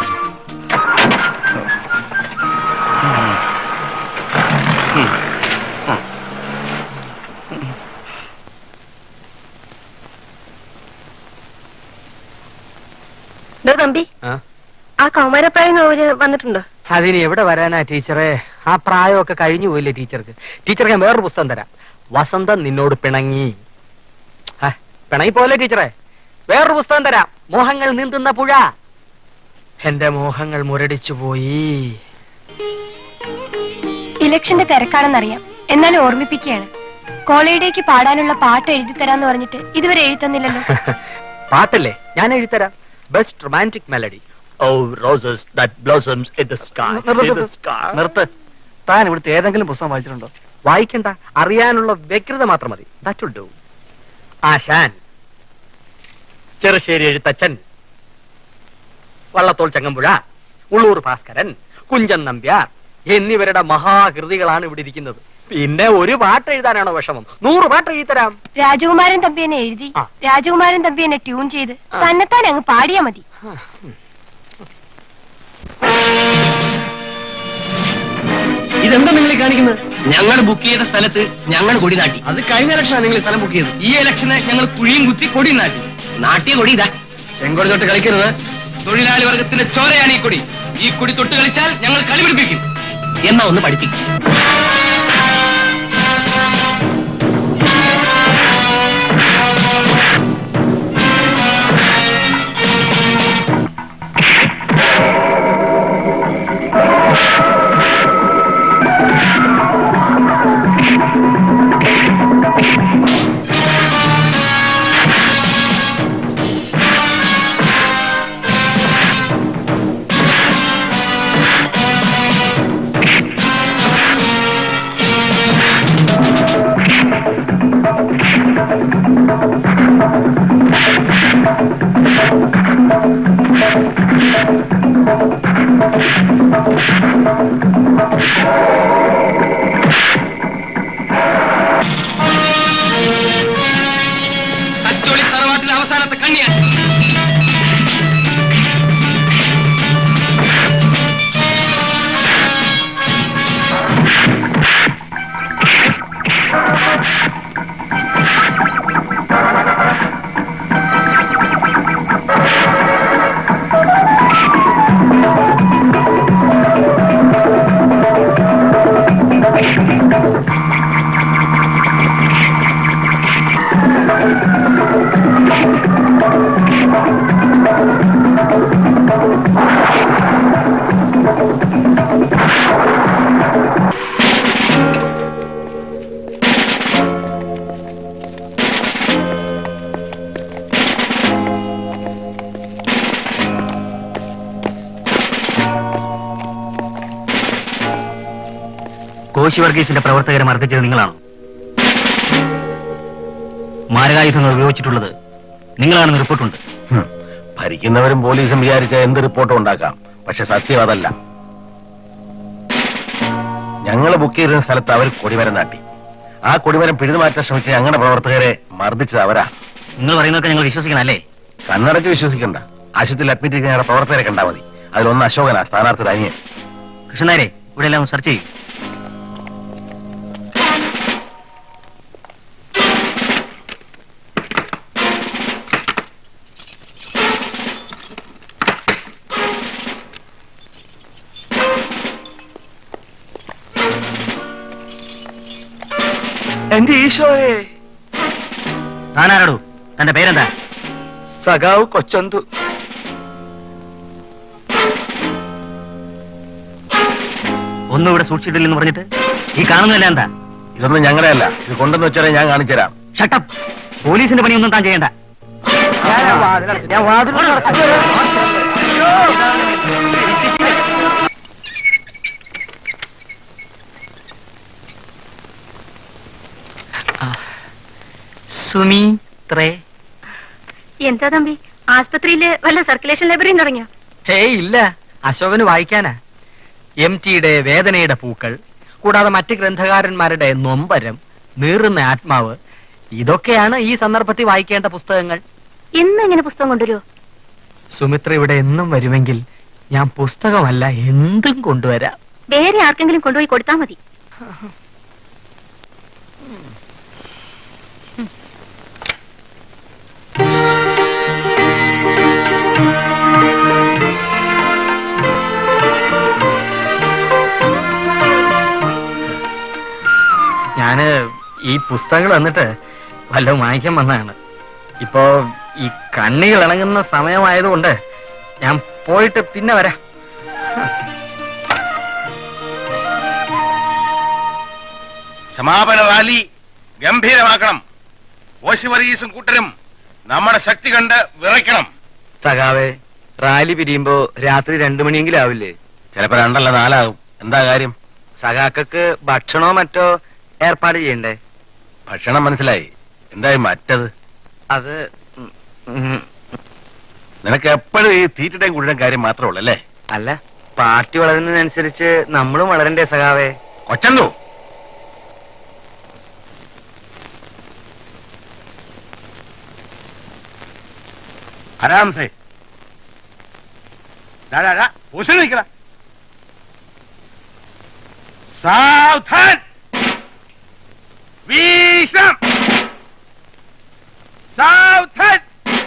Speaker 9: ഡോ തമ്പി
Speaker 2: ആ?
Speaker 9: ആ കൗമാരപ്രായം നോവല് വന്നിട്ടുണ്ടോ
Speaker 7: അതിന് എവിടെ വരാനാ ടീച്ചറെ ആ പ്രായമൊക്കെ കഴിഞ്ഞു പോയില്ലേ ടീച്ചർക്ക് ടീച്ചർക്ക് ഞാൻ വേറൊരു പുസ്തകം തരാം വസന്തം നിന്നോട് പിണങ്ങി ആ, പിണങ്ങി പോലെ ടീച്ചറെ വേറൊരു പുസ്തകം തരാം മോഹങ്ങൾ നീന്തുന്ന പുഴ എന്റെ മോഹങ്ങൾ മുരടിച്ചു പോയി
Speaker 10: ഇലക്ഷന്റെ തിരക്കാണെന്നറിയാം എന്നാലും ഓർമ്മിപ്പിക്കുകയാണ് കോളേജിലേക്ക് പാടാനുള്ള പാട്ട് എഴുതി തരാന്ന് പറഞ്ഞിട്ട് ഇതുവരെ എഴുതി തന്നില്ലല്ലോ
Speaker 7: പാട്ടല്ലേ ഞാൻ എഴുതരാം best romantic melody oh roses that blossoms in the sky in the sky
Speaker 6: നിർത്ത് താൻ ഇവിടുത്തെ ഏതെങ്കിലും പുസ്തകം വായിച്ചിട്ടുണ്ടോ
Speaker 7: വായിക്കണ്ട അറിയാനുള്ള വ്യഗ്രത മാത്രം മതി that will do Asan Cherusseri Ezhuthachan Vallathol Changampuzha Ulloor Bhaskaran Kunchan Nambiar എന്നിവരുടെ മഹാകൃതികളാണ് ഇവിടെ ഇരിക്കുന്നത് പിന്നെ ഒരു പാട്ട് എഴുതാനാണോ വിഷമം നൂറ് പാട്ട് എഴുതിത്തരാം
Speaker 10: രാജകുമാരൻ തമ്പി എന്നെ എഴുതി
Speaker 7: ആ.
Speaker 10: രാജകുമാരൻ തമ്പി എന്നെ ട്യൂൺ ചെയ്ത് തന്നെത്താൻ അങ്ങ് പാടിയാ മതി
Speaker 11: ഇതെന്താ നിങ്ങൾ കാണിക്കുന്നത് ഞങ്ങൾ ബുക്ക് ചെയ്ത സ്ഥലത്ത് ഞങ്ങൾ കൊടി നാട്ടി അത് കഴിഞ്ഞ ഇലക്ഷനാണ് നിങ്ങൾ സ്ഥലം ബുക്ക് ചെയ്തത് ഈ ഇലക്ഷന് ഞങ്ങൾ കുഴിയും കുത്തി കൊടി നാട്ടി നാട്ടിയ കൊടി ഇതാ ചെങ്കോടി തൊട്ട് കളിക്കരുത് തൊഴിലാളി വർഗത്തിന്റെ ചോരയാണ് ഈ കൊടി ഈ കൊടി തൊട്ട് കളിച്ചാൽ ഞങ്ങൾ കളി പിടിപ്പിക്കും എന്നാ ഒന്ന് പഠിപ്പിക്കും തച്ചോളി തറവാട്ടിലെ അവസാനത്തെ കണ്ണിയാൻ
Speaker 2: കോശി വർഗീസിന്റെ പ്രവർത്തകരെ മർദ്ദിച്ചത് നിങ്ങളാണോ മാരകായുധങ്ങൾ ഉപയോഗിച്ചിട്ടുള്ളത് നിങ്ങളാണെന്ന് റിപ്പോർട്ടുണ്ട്
Speaker 3: ഹും. ഭരിക്കുന്നവരും പോലീസും വിചാരിച്ച എന്ത് റിപ്പോർട്ടും ഉണ്ടാക്കാം പക്ഷെ സത്യം അതല്ല ഞങ്ങൾ ബുക്ക് ചെയ്തിരുന്ന സ്ഥലത്ത് അവർ കൊടിമരം നാട്ടി ആ കൊടിമരം പിഴുതുമാറ്റാൻ ശ്രമിച്ച ഞങ്ങളുടെ പ്രവർത്തകരെ മർദ്ദിച്ചത് അവരാ
Speaker 2: നിങ്ങൾ പറയുന്നതൊക്കെ ഞങ്ങൾ വിശ്വസിക്കണം അല്ലേ
Speaker 3: കണ്ണടച്ച് വിശ്വസിക്കണ്ട ആശുപത്രിയിൽ അഡ്മിറ്റ് ചെയ്ത് ഞങ്ങളുടെ പ്രവർത്തകരെ കണ്ടാൽ മതി അതിലൊന്ന് അശോകനാ സ്ഥാനാർത്ഥി അനിയൻ
Speaker 2: കൃഷ്ണനാരെ ഇവിടെ എല്ലാം സെർച്ച് ചെയ്യും
Speaker 6: എന്റെ ഈശോയെ
Speaker 2: താനാരാടോ തന്റെ പേരെന്താ
Speaker 6: സഖാവ് കൊച്ചന്തു
Speaker 2: ഒന്നും ഇവിടെ സൂക്ഷിച്ചിട്ടില്ലെന്ന് പറഞ്ഞിട്ട് ഈ കാണുന്നതല്ല എന്താ
Speaker 3: ഇതൊന്നും ഞങ്ങളുടെ അല്ല ഇത് കൊണ്ടെന്ന് വെച്ചാൽ ഞാൻ കാണിച്ചുതരാം
Speaker 2: ഷട്ടപ്പ് പോലീസിന്റെ പണിയൊന്നും താൻ ചെയ്യണ്ട
Speaker 7: ഞാൻ വാതിൽ സുമിത്രേ
Speaker 9: എന്താ തമ്പി ആസ്പത്രിയില് വല്ല സർക്കുലേഷൻ ലൈബ്രറിയും തുടങ്ങിയോ
Speaker 7: ഹേയ് ഇല്ല അശോകന് വായിക്കാനാ എം ടിയുടെ വേദനയുടെ പൂക്കൾ കൂടാതെ മറ്റ് ഗ്രന്ഥകാരന്മാരുടെ നൊമ്പരം നീറുന്ന ആത്മാവ് ഇതൊക്കെയാണ് ഈ സന്ദർഭത്തിൽ വായിക്കേണ്ട പുസ്തകങ്ങൾ
Speaker 4: എന്നും ഇങ്ങനെ പുസ്തകം കൊണ്ടുവരുമോ
Speaker 7: സുമിത്ര ഇവിടെ എന്നും വരുമെങ്കിൽ ഞാൻ പുസ്തകമല്ല എന്തും കൊണ്ടുവരാം
Speaker 4: വേറെ ആർക്കെങ്കിലും കൊണ്ടുപോയി കൊടുത്താ മതി
Speaker 7: ഞാന് ഈ പുസ്തകങ്ങൾ വന്നിട്ട് വല്ലതും വാങ്ങിക്കാൻ വന്നതാണ് ഇപ്പോ ഈ കണ്ണികൾ ഇണങ്ങുന്ന സമയമായതുകൊണ്ട് ഞാൻ പോയിട്ട് പിന്നെ വരാം
Speaker 3: സമാപന റാലി ഗംഭീരമാക്കണം ഓശിവറീസും കൂട്ടരും നമ്മുടെ ശക്തി കണ്ട് വിറയ്ക്കണം
Speaker 2: സഖാവേ റാലി പിരിയുമ്പോ രാത്രി രണ്ടു മണിയെങ്കിലും ആവില്ലേ
Speaker 3: ചിലപ്പോ രണ്ടല്ല നാലാകും എന്താ കാര്യം
Speaker 2: സഖാക്കൾക്ക് ഭക്ഷണോ മറ്റോ ഏർപ്പാട് ചെയ്യണ്ടേ
Speaker 3: ഭക്ഷണം മനസ്സിലായി എന്തായി മറ്റത്
Speaker 2: അത് ഉം, ഉം,
Speaker 3: നിനക്ക് എപ്പോഴും ഈ തീറ്റയുടെയും കുടിയുടെയും കാര്യം മാത്രമേ ഉള്ളൂ അല്ലേ
Speaker 2: അല്ല പാർട്ടി വളരുന്നതിനനുസരിച്ച് നമ്മളും വളരണ്ടേ സഖാവേ
Speaker 3: കൊച്ചന്തോ ആരാം സേ നിൽക്കട സാവധാൻ വീശം സാവധാൻ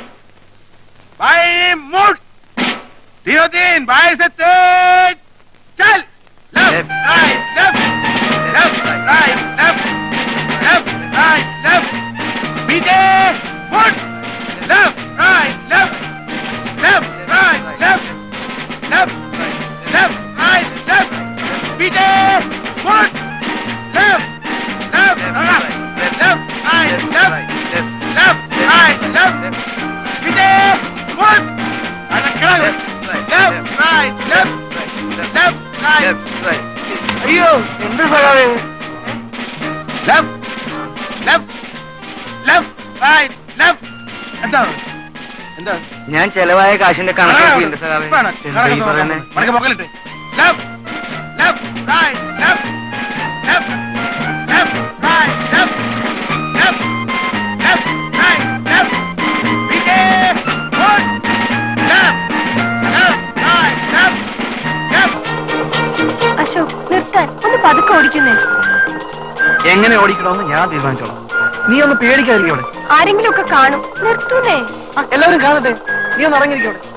Speaker 3: बाएं मुड़ तीनों दिन बाएं से तेज चल left right left left right left left right left पीछे मुड़ left right left left right left left left right left पीछे मुड़ left left left right left left right left पीछे मुड़ left right left left right
Speaker 2: അയ്യോ എന്ത് സഖാവേ
Speaker 3: left left left right left എന്താ എന്താ
Speaker 2: ഞാൻ ചെലവായ കാശിന്റെ കണക്കാക്കിയിട്ടുണ്ട് സഖാവേ എന്താ ഈ പറയുന്നേ
Speaker 3: മടക്ക് പോക്കലിട്ട് left left right left left left right left left left right left പീछे മുड़ left left right left left
Speaker 10: Ashok നിർത്താൻ ഒന്ന് പതുക്കെ ഓടിക്കുന്നേ
Speaker 6: എങ്ങനെ ഓടിക്കണമെന്ന് ഞാൻ തീരുമാനിച്ചോളാം നീ ഒന്ന് പേടിക്കാതിരിക്കും അവിടെ
Speaker 10: ആരെങ്കിലും ഒക്കെ കാണും നിർത്തൂന്നേ
Speaker 6: ആ, എല്ലാവരും കാണട്ടെ നീ ഒന്ന് ഇറങ്ങിയിരിക്കും അവിടെ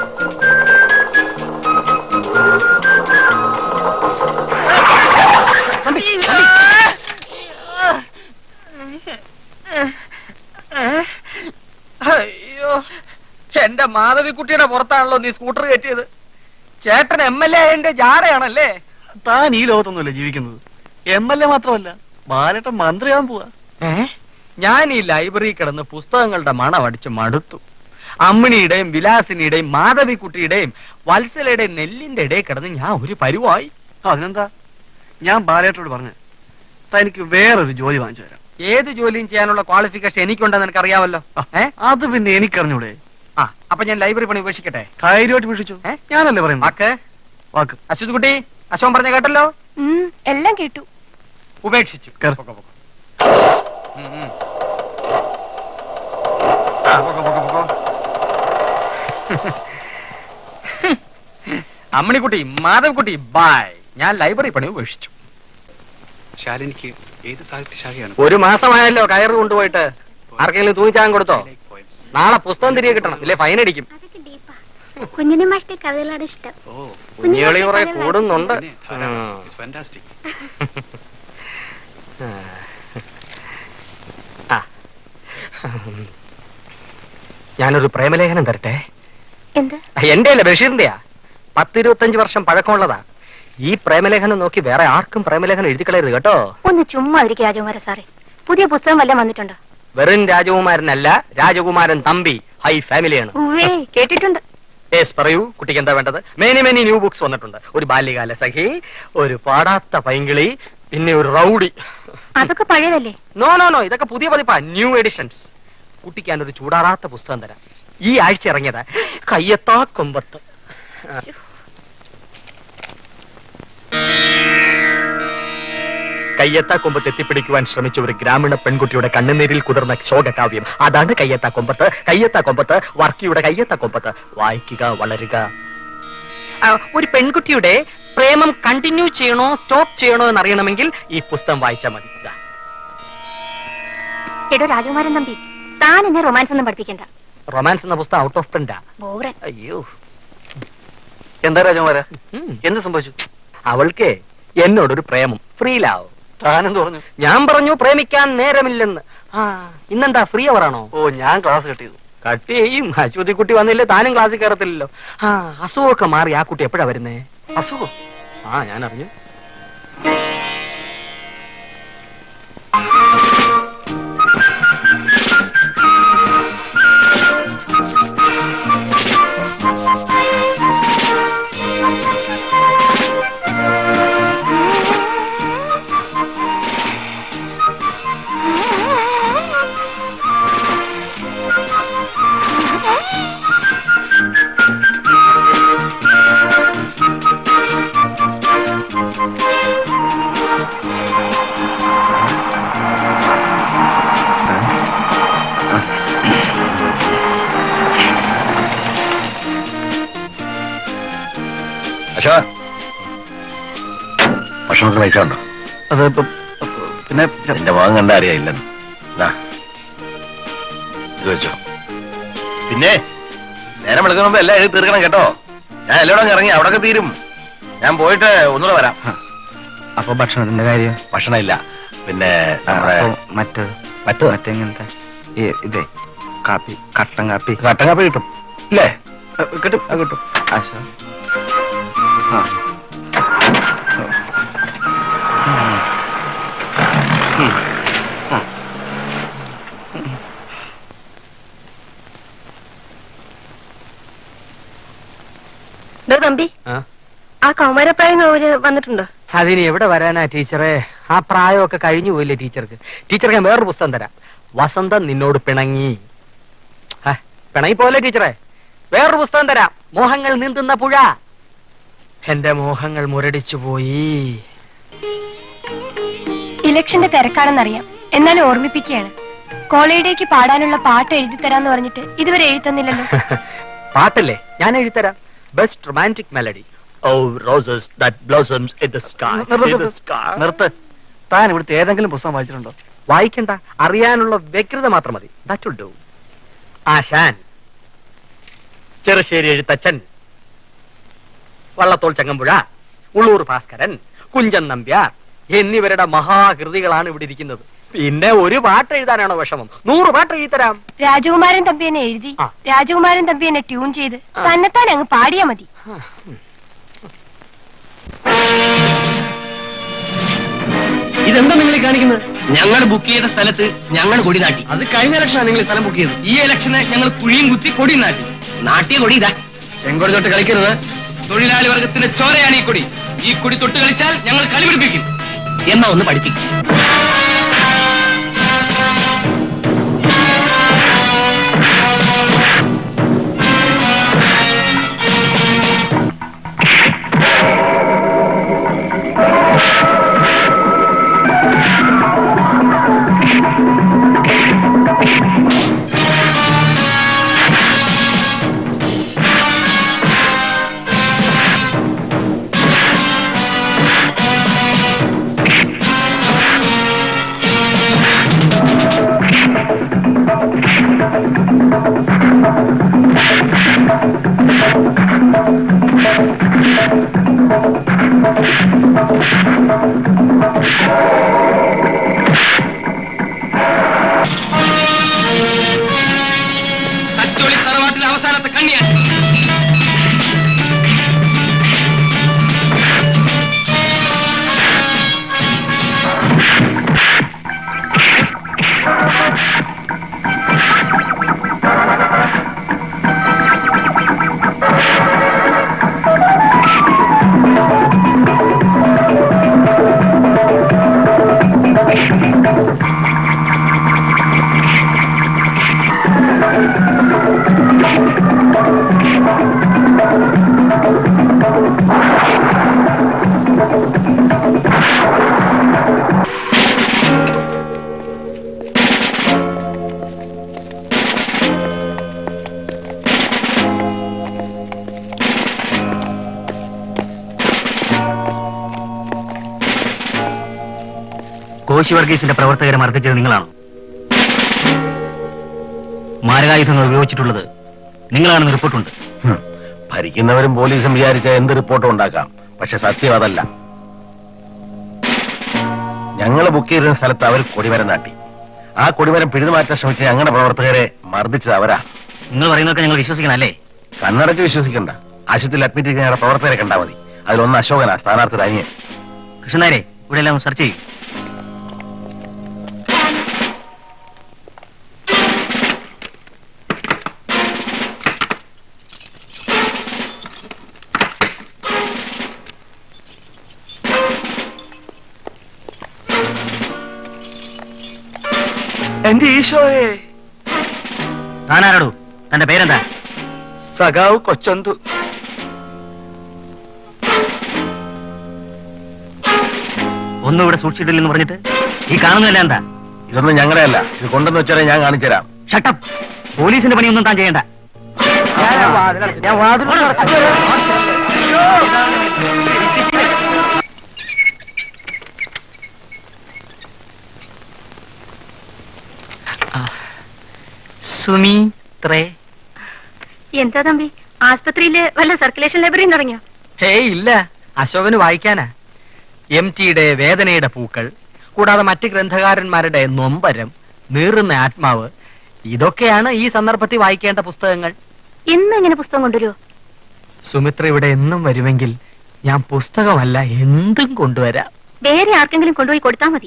Speaker 7: അയ്യോ എന്റെ മാധവിക്കുട്ടിയുടെ പുറത്താണല്ലോ നീ സ്കൂട്ടർ കയറ്റിയത് ചേട്ടൻ എം എൽ എ എന്റെ ജാടയാണല്ലേ
Speaker 6: താൻ ഈ ലോകത്തൊന്നുമല്ല ജീവിക്കുന്നത് എം എൽ എ മാത്രമല്ല ബാലേട്ടൻ മന്ത്രിയാകാൻ പോവാ
Speaker 7: ഏ ഞാൻ ഈ ലൈബ്രറി കിടന്ന് പുസ്തകങ്ങളുടെ മണം അടിച്ച് മടുത്തു അമ്മിണിയുടെയും വിലാസിനിയുടെയും മാധവിക്കുട്ടിയുടെയും വത്സലയുടെയും നെല്ലിന്റെ ഇടയിൽ കിടന്ന് ഞാൻ ഒരു പരുവായി
Speaker 6: അതിനെന്താ ഞാൻ ബാലേട്ടനോട് പറഞ്ഞു തനിക്ക് വേറൊരു ജോലി വാങ്ങിച്ചു തരാം
Speaker 7: ഏത് ജോലിയും ചെയ്യാനുള്ള ക്വാളിഫിക്കേഷൻ എനിക്കുണ്ടെന്ന് എനിക്ക് അറിയാമല്ലോ ഏ
Speaker 6: അത് പിന്നെ എനിക്കറിഞ്ഞൂടെ
Speaker 7: ആ അപ്പൊ ഞാൻ ലൈബ്രറി പണി ഉപേക്ഷിക്കട്ടെ
Speaker 6: ധൈര്യമായിട്ട് വീക്ഷിച്ചു
Speaker 7: ഏ?
Speaker 6: ഞാനല്ലേ പറയുന്നത്
Speaker 7: വാക്ക്
Speaker 6: വാക്ക്
Speaker 7: അശ്വത് കുട്ടി അശോൻ പറഞ്ഞ കേട്ടല്ലോ
Speaker 10: ഉം, എല്ലാം കേട്ടു
Speaker 7: ഉപേക്ഷിച്ചു
Speaker 6: കേറ്.
Speaker 7: പൊക്കോ, പൊക്കോ. ഉം, ഉം. ആ, പൊക്കോ, പൊക്കോ, പൊക്കോ. അമ്മണിക്കുട്ടി മാധവക്കുട്ടി ബായ് ഞാൻ ലൈബ്രറി പണി ഉപേക്ഷിച്ചു
Speaker 1: ശാലിനിക്ക് ഏത് സാഹിത്യശാഖയാണ്
Speaker 7: ഒരു മാസമായല്ലോ കയറ് കൊണ്ടുപോയിട്ട് ആർക്കെങ്കിലും തൂങ്ങിച്ചാൻ കൊടുത്തോ നാളെ പുസ്തകം തിരികെ കിട്ടണം ഇല്ലേ ഫൈൻ അടിക്കും
Speaker 9: കുഞ്ഞിനെ മാഷ്ടേ കവിതകളാണ് ഇഷ്ടം
Speaker 7: കുഞ്ഞുകളി കുറെ കൂടുന്നുണ്ട് ഉം.
Speaker 1: ഫാന്റാസ്റ്റിക്
Speaker 7: ആ. ഞാനൊരു പ്രേമലേഖനം തരട്ടെ
Speaker 10: എന്ത്
Speaker 7: എന്റെ അല്ല ബഷീറിന്റെയാ പത്തിരുപത്തഞ്ച് വർഷം പഴക്കമുള്ളതാ ഈ പ്രേമലേഖനം നോക്കി വേറെ ആർക്കും പ്രേമലേഖനം എഴുതി കളയരുത് കേട്ടോ
Speaker 4: ഒന്ന് ചുമ്മാ ഇരിക്കും രാജകുമാര സാറേ പുതിയ പുസ്തകം വല്ലതും വന്നിട്ടുണ്ടോ
Speaker 7: വെറും രാജകുമാരനല്ല രാജകുമാരൻ തമ്പി ഹൈ ഫാമിലിയാണ്
Speaker 4: ഉവ്വേ കേട്ടിട്ടുണ്ട്
Speaker 7: യെസ് പറയൂ കുട്ടിക്ക് എന്താ വേണ്ടത് മെനി മെനി ന്യൂ ബുക്സ് വന്നിട്ടുണ്ട് ഒരു ബാല്യകാല സഖി ഒരു പാടാത്ത പൈങ്കിളി പിന്നെ ഒരു റൗഡി
Speaker 9: അതൊക്കെ പഴയതല്ലേ
Speaker 7: നോ നോ നോ ഇതൊക്കെ പുതിയ പതിപ്പാ ന്യൂ എഡിഷൻസ് കുട്ടിക്കാൻ ഒരു ചൂടാറാത്ത പുസ്തകം തരാം ഈ ആഴ്ച ഇറങ്ങിയതാ കയ്യത്താ കൊമ്പത്ത് ആ. കയ്യത്താ കൊമ്പത്ത് എത്തിപ്പിടിക്കുവാൻ ശ്രമിച്ച ഒരു ഗ്രാമീണ പെൺകുട്ടിയുടെ കണ്ണുനീരിൽ കുതിർന്ന ശോകകാവ്യം അതാണ് കയ്യത്താ കൊമ്പത്ത് കയ്യത്താ കൊമ്പത്ത് വർക്കിയുടെ കയ്യത്താ കൊമ്പത്ത് വായിക്കുക വളരുക ആ, ഒരു പെൺകുട്ടിയുടെ പ്രേമം കണ്ടിന്യൂ ചെയ്യണോ സ്റ്റോപ്പ് ചെയ്യണോ എന്ന് അറിയണമെങ്കിൽ ഈ പുസ്തകം വായിച്ചാൽ മതി ഇതാ.
Speaker 9: എടോ രാജകുമാരൻ തമ്പി താൻ എന്നെ റൊമാൻസ് ഒന്നും പഠിപ്പിക്കണ്ട
Speaker 7: റൊമാൻസ് എന്ന പുസ്തകം ഔട്ട് ഓഫ് പ്രിന്റാ
Speaker 9: ബോറൻ
Speaker 7: അയ്യോ
Speaker 6: എന്താ രാജകുമാര എന്ത് സംഭവിച്ചു
Speaker 7: അവൾക്ക് എന്നോടൊരു പ്രേമം ഫ്രീലാവും
Speaker 6: താനെന്ത് പറഞ്ഞു
Speaker 7: ഞാൻ പറഞ്ഞു പ്രേമിക്കാൻ നേരമില്ലെന്ന് ആ ഇന്നെന്താ ഫ്രീ അവറാണോ
Speaker 6: ഓ ഞാൻ ക്ലാസ് കട്ട് ചെയ്തു
Speaker 7: കട്ട് ചെയ്യും അശ്വതി കുട്ടി വന്നില്ലേ താനും ക്ലാസ്സിൽ കയറത്തില്ലല്ലോ ആ അസുഖമൊക്കെ മാറി ആ കുട്ടി എപ്പോഴാ വരുന്നേ
Speaker 6: അസുഖം
Speaker 7: ആ ഞാൻ അറിഞ്ഞു
Speaker 3: അശോക ഭക്ഷണത്തിന് പൈസ ഉണ്ടോ
Speaker 6: അത് ഇപ്പം പിന്നെ
Speaker 3: നിന്റെ മുഖം കണ്ട അറിയായില്ലെന്ന് ദാ, ഇത് വെച്ചോ പിന്നെ നേരം വിളിക്കുന്ന മുമ്പ് എല്ലാം എഴുതി തീർക്കണം കേട്ടോ ഞാൻ എല്ലായിടും ഇറങ്ങി അവിടെ തീരും ഞാൻ പോയിട്ട് ഒന്നുകൂടെ വരാം
Speaker 2: അപ്പൊ ഭക്ഷണത്തിന്റെ കാര്യം
Speaker 3: ഭക്ഷണം ഇല്ല പിന്നെ നമ്മുടെ
Speaker 2: മറ്റേ
Speaker 3: മറ്റോ
Speaker 2: മറ്റെങ്ങനത്തെ ഇതേ കാപ്പി കട്ടൻ കാപ്പി
Speaker 3: കട്ടൻ കാപ്പി കിട്ടും ഇല്ലേ
Speaker 2: കിട്ടും അത് കിട്ടും ആശ ആ
Speaker 9: ഡോ തമ്പി
Speaker 7: ആ?
Speaker 9: ആ കൗമാരപ്രായം നോവല് വന്നിട്ടുണ്ടോ
Speaker 7: അതിന് എവിടെ വരാനാ ടീച്ചറെ ആ പ്രായമൊക്കെ കഴിഞ്ഞു പോയില്ലേ ടീച്ചർക്ക് ടീച്ചർക്ക് ഞാൻ വേറൊരു പുസ്തകം തരാം വസന്തം നിന്നോട് പിണങ്ങി ഹ, പിണങ്ങി പോലെ ടീച്ചറെ വേറൊരു പുസ്തകം തരാം മോഹങ്ങൾ നീന്തുന്ന പുഴ എന്റെ മോഹങ്ങൾ മുരടിച്ചു പോയി
Speaker 10: ഇലക്ഷന്റെ തിരക്കാണെന്നറിയാം എന്നാലും ഓർമ്മിപ്പിക്കുകയാണ് കോളേജിലേക്ക് പാടാനുള്ള പാട്ട് എഴുതി തരാന്ന് പറഞ്ഞിട്ട് ഇതുവരെ എഴുതുന്നില്ലല്ലോ
Speaker 7: പാട്ടല്ലേ ഞാൻ എഴുതരാം best romantic melody oh roses that blossoms in the sky in the sky
Speaker 6: നിർത്ത് താൻ ഇവിടുത്തെ ഏതെങ്കിലും പുസ്തകം വായിച്ചിട്ടുണ്ടോ
Speaker 7: വായിക്കണ്ട അറിയാനുള്ള വ്യഗ്രത മാത്രം മതി that will do Asan Cherusseri Ezhuthachan Vallathol Changampuzha Ulloor Bhaskaran Kunchan Nambiar എന്നിവരുടെ മഹാകൃതികളാണ് ഇവിടെ ഇരിക്കുന്നത് പിന്നെ ഒരു പാട്ട് എഴുതാനാണോ വിഷമം നൂറ് പാട്ട് എഴുതരാം
Speaker 10: രാജകുമാരൻ തമ്പി എന്നെ എഴുതി
Speaker 7: ആ.
Speaker 10: രാജകുമാരൻ തമ്പി എന്നെ ട്യൂൺ ചെയ്ത്
Speaker 7: ആ.
Speaker 10: തന്നെത്താൻ അങ്ങ് പാടിയാ മതി
Speaker 11: ഇതെന്താ നിങ്ങൾ കാണിക്കുന്നത് ഞങ്ങൾ ബുക്ക് ചെയ്ത സ്ഥലത്ത് ഞങ്ങൾ കൊടി നാട്ടി അത് കഴിഞ്ഞ ഇലക്ഷനാണ് നിങ്ങൾ സ്ഥലം ബുക്ക് ചെയ്തത് ഈ ഇലക്ഷന് ഞങ്ങൾ കുഴിയും കുത്തി കൊടി നാട്ടി നാട്ടിയ കൊടി ഇതാ ചെങ്കൊടി തൊട്ട് കളിക്കരുത് തൊഴിലാളി വർഗത്തിന്റെ ചോരയാണ് ഈ കൊടി ഈ കൊടി തൊട്ട് കളിച്ചാൽ ഞങ്ങൾ കളി പിടിപ്പിക്കും എന്നാ ഒന്ന് പഠിപ്പിക്കും തച്ചോളി തറവാട്ടിലെ അവസാനത്തെ കണ്ണിയാൻ
Speaker 12: Thank you. കോശി വർഗീസിന്റെ പ്രവർത്തകരെ മർദ്ദിച്ചത് നിങ്ങളാണോ മാരകായുധങ്ങൾ ഉപയോഗിച്ചിട്ടുള്ളത് നിങ്ങളാണെന്ന് റിപ്പോർട്ടുണ്ട്
Speaker 3: ഹും. ഭരിക്കുന്നവരും പോലീസും വിചാരിച്ച എന്ത് റിപ്പോർട്ടും ഉണ്ടാക്കാം പക്ഷെ സത്യം അതല്ല ഞങ്ങൾ ബുക്ക് ചെയ്തിരുന്ന സ്ഥലത്ത് അവർ കൊടിമരം നാട്ടി ആ കൊടിമരം പിഴുതുമാറ്റാൻ ശ്രമിച്ച ഞങ്ങളുടെ പ്രവർത്തകരെ മർദ്ദിച്ചത് അവരാ
Speaker 12: നിങ്ങൾ പറയുന്നതൊക്കെ ഞങ്ങൾ വിശ്വസിക്കണം അല്ലേ
Speaker 3: കണ്ണടച്ച് വിശ്വസിക്കണ്ട ആശുപത്രിയിൽ അഡ്മിറ്റ് ചെയ്ത് ഞങ്ങളുടെ പ്രവർത്തകരെ കണ്ടാൽ മതി അതിലൊന്ന് അശോകനാ സ്ഥാനാർത്ഥി അനിയൻ
Speaker 12: കൃഷ്ണനാരെ ഇവിടെ എല്ലാം സെർച്ച് ചെയ്യും
Speaker 6: എന്റെ ഈശോയെ
Speaker 12: താനാരാടോ തന്റെ പേരെന്താ
Speaker 6: സഖാവ് കൊച്ചന്തു
Speaker 12: ഒന്നും ഇവിടെ സൂക്ഷിച്ചിട്ടില്ലെന്ന് പറഞ്ഞിട്ട് ഈ കാണുന്നതല്ല എന്താ
Speaker 3: ഇതൊന്നും ഞങ്ങളുടെ അല്ല ഇത് കൊണ്ടെന്ന് വെച്ചാൽ ഞാൻ കാണിച്ചു തരാം
Speaker 12: ഷട്ടപ്പ് പോലീസിന്റെ പണിയൊന്നും താൻ ചെയ്യണ്ട
Speaker 2: ഞാൻ വാതിൽ
Speaker 7: സുമിത്രേ
Speaker 9: എന്താ തമ്പി ആസ്പത്രിയില് വല്ല സർക്കുലേഷൻ ലൈബ്രറിയും തുടങ്ങിയോ
Speaker 7: ഹേയ് ഇല്ല അശോകന് വായിക്കാനാ എം ടിയുടെ വേദനയുടെ പൂക്കൾ കൂടാതെ മറ്റ് ഗ്രന്ഥകാരന്മാരുടെ നൊമ്പരം നീറുന്ന ആത്മാവ് ഇതൊക്കെയാണ് ഈ സന്ദർഭത്തിൽ വായിക്കേണ്ട പുസ്തകങ്ങൾ
Speaker 9: എന്നും ഇങ്ങനെ പുസ്തകം കൊണ്ടുവരുമോ
Speaker 7: സുമിത്ര ഇവിടെ എന്നും വരുമെങ്കിൽ ഞാൻ പുസ്തകമല്ല എന്തും കൊണ്ടുവരാം
Speaker 9: വേറെ ആർക്കെങ്കിലും കൊണ്ടുപോയി കൊടുത്താൽ മതി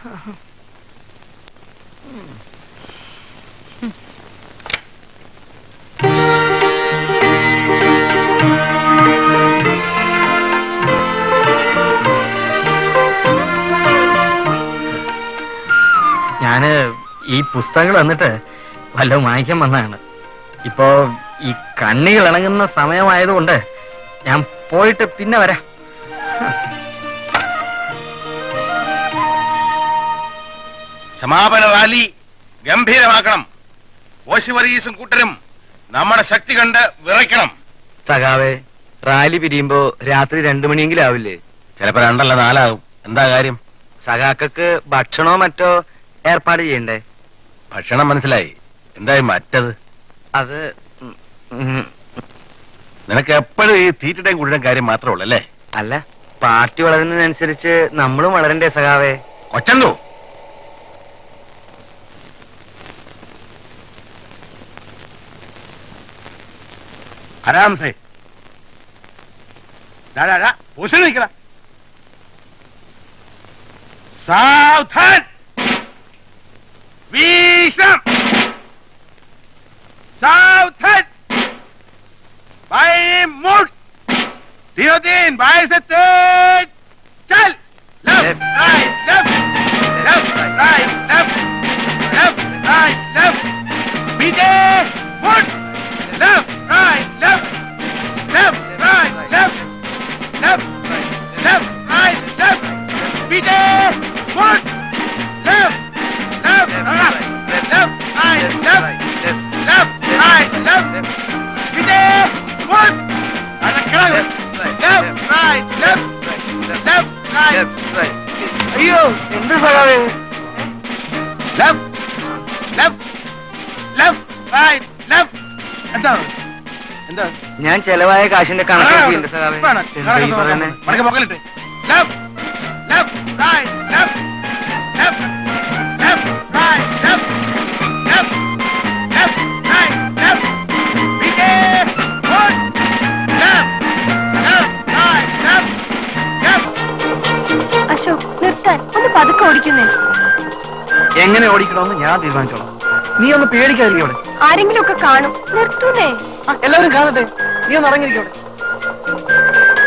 Speaker 7: ഞാന് ഈ പുസ്തകങ്ങൾ വന്നിട്ട് വല്ലതും വാങ്ങിക്കാൻ വന്നതാണ് ഇപ്പോ ഈ കണ്ണികൾ ഇണങ്ങുന്ന സമയമായതുകൊണ്ട് ഞാൻ പോയിട്ട് പിന്നെ വരാം
Speaker 3: സമാപന റാലി ഗംഭീരമാക്കണം ഓശിവരീസും കൂട്ടരും നമ്മുടെ ശക്തി കണ്ട് വിറയ്ക്കണം
Speaker 2: സഖാവേ റാലി പിരിയുമ്പോ രാത്രി രണ്ടു മണിയെങ്കിലും ആവില്ലേ
Speaker 3: ചിലപ്പോ രണ്ടല്ല നാലാകും എന്താ കാര്യം
Speaker 2: സഖാക്കൾക്ക് ഭക്ഷണോ മറ്റോ ഏർപ്പാട് ചെയ്യണ്ടേ
Speaker 3: ഭക്ഷണം മനസ്സിലായി എന്തായി മറ്റത്
Speaker 2: അത് ഉം, ഉം,
Speaker 3: നിനക്ക് എപ്പോഴും ഈ തീറ്റയുടെയും കുടിയുടെയും കാര്യം മാത്രമേ ഉള്ളൂ അല്ലേ
Speaker 2: അല്ല പാർട്ടി വളരുന്നതിനനുസരിച്ച് നമ്മളും വളരണ്ടേ സഖാവേ
Speaker 3: കൊച്ചന്തോ आराम से डा डा डा उसे नहीं करा सावधान विश्राम सावधान बाई मूड दियो दिन बाई से तेज चल left right left left right left left right left पीछे मूड left, right, left, left, right, left, left, left, right, left. PJ, one, left, left, right, left, right, left, left, right, left. PJ, one, left, right, left, left, right.
Speaker 2: അയ്യോ എന്ത് സഖാവേ
Speaker 3: Left, left, left, right, left. എന്താ എന്താ
Speaker 2: ഞാൻ ചെലവായ കാശിന്റെ കണക്കാക്കിയുണ്ട് സഖാവേ എന്താ ഈ പറയുന്നേ
Speaker 3: മടക്ക പൊക്കലിട്ട് left left right left left left right left left left right left പികെ വൺ left left right left left
Speaker 10: Ashok നിർത്താൻ ഒന്ന് പതുക്കെ ഓടിക്കുന്നേ
Speaker 6: എങ്ങനെ ഓടിക്കണമെന്ന് ഞാൻ തീരുമാനിച്ചോളാം നീ ഒന്ന് പേടിക്കാതിരിക്കും അവിടെ
Speaker 10: ആരെങ്കിലും ഒക്കെ കാണും നിർത്തൂന്നേ
Speaker 6: ആ, എല്ലാവരും കാണട്ടെ നീ ഒന്ന് ഇറങ്ങിയിരിക്കും അവിടെ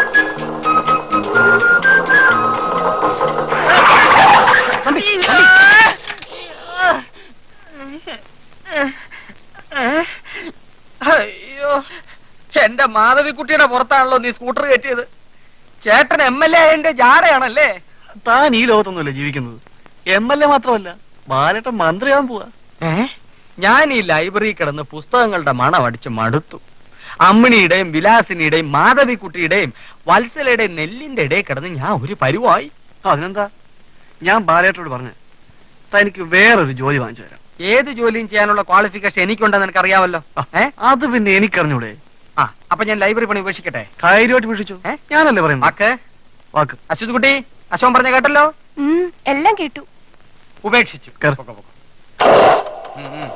Speaker 7: അയ്യോ എന്റെ മാധവിക്കുട്ടിയുടെ പുറത്താണല്ലോ നീ സ്കൂട്ടർ കയറ്റിയത് ചേട്ടൻ എം എൽ എ ആയതിന്റെ ജാടയാണല്ലേ
Speaker 6: താൻ ഈ ലോകത്തൊന്നുമല്ല ജീവിക്കുന്നത് എം എൽ എ മാത്രമല്ല ബാലേട്ടൻ മന്ത്രിയാവാൻ പോവാ
Speaker 7: ഏ ഞാൻ ഈ ലൈബ്രറി കിടന്ന് പുസ്തകങ്ങളുടെ മണം അടിച്ച് മടുത്തു അമ്മിണിയുടെയും വിലാസിനിയുടെയും മാധവിക്കുട്ടിയുടെയും വത്സലയുടെയും നെല്ലിന്റെ ഇടയിൽ കിടന്ന് ഞാൻ ഒരു പരുവായി
Speaker 6: അതിനെന്താ ഞാൻ ബാലേട്ടനോട് പറഞ്ഞു തനിക്ക് വേറൊരു ജോലി വാങ്ങിച്ചു തരാം
Speaker 2: ഏത് ജോലിയും ചെയ്യാനുള്ള ക്വാളിഫിക്കേഷൻ എനിക്കുണ്ടെന്ന് എനിക്ക് അറിയാമല്ലോ ഏ
Speaker 6: അത് പിന്നെ എനിക്കറിഞ്ഞൂടെ
Speaker 2: ആ അപ്പൊ ഞാൻ ലൈബ്രറി പണി ഉപേക്ഷിക്കട്ടെ
Speaker 6: ധൈര്യമായിട്ട് വീക്ഷിച്ചു ഞാനല്ലേ പറയുന്നത്
Speaker 2: വാക്ക്
Speaker 6: വാക്ക്
Speaker 2: അശ്വത് കുട്ടി അശോൻ പറഞ്ഞ കേട്ടല്ലോ
Speaker 10: ഉം, എല്ലാം കേട്ടു
Speaker 2: ഉപേക്ഷിച്ചു
Speaker 6: കേറ്.
Speaker 2: പൊക്കോ, പൊക്കോ. ഉം, ഉം.